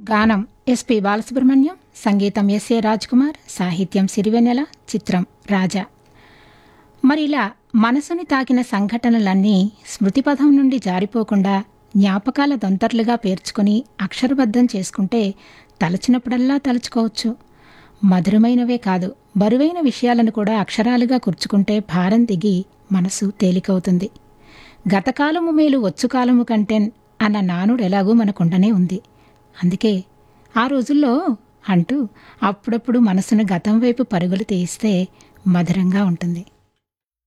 గానం ఎస్పి బాలసుబ్రహ్మణ్యం సంగీతం ఎస్ఏ కుమార్ సాహిత్యం సిరివెన్నెల చిత్రం రాజా మరి ఇలా మనసుని తాకిన సంఘటనలన్నీ స్మృతిపథం నుండి జారిపోకుండా జ్ఞాపకాల దొంతర్లుగా పేర్చుకొని అక్షరబద్ధం చేసుకుంటే తలచినప్పుడల్లా తలుచుకోవచ్చు మధురమైనవే కాదు బరువైన విషయాలను కూడా అక్షరాలుగా కూర్చుకుంటే భారం దిగి మనసు తేలికవుతుంది గతకాలము మేలు వచ్చుకాలము కంటెన్ అన్న నానుడు ఎలాగూ మనకుండనే ఉంది అందుకే ఆ రోజుల్లో అంటూ అప్పుడప్పుడు మనసును గతం వైపు పరుగులు తీయిస్తే మధురంగా ఉంటుంది